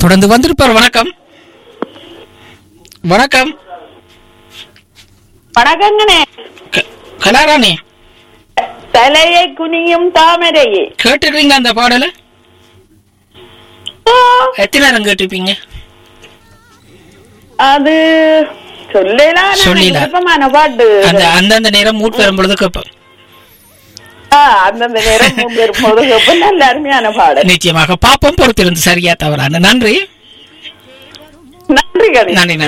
தொடர்ந்து வந்திருப்பார் வணக்கம் வணக்கம் வணக்கங்கண்ணே க- கலாராணி தலையை குனியும் தாமரையே கேட்டுக்கிறீங்களா அந்த பாடலை எத்தனை நேரம் கேட்டிருப்பீங்க அது சொல்லலாம் சொல்லல. விருப்பமான பாட்டு அந்த அந்தந்த நேரம் மூட் வரும் பொழுது கேட்போம் ஆ, அந்தந்த நேரம் மூன்று முருகப்ப நல்ல அருமையான பாடல் நிச்சயமாக பாப்போம் பொறுத்திருந்து சரியா தவறான நன்றி நன்றி கணேஷ் நன்றி நன்றி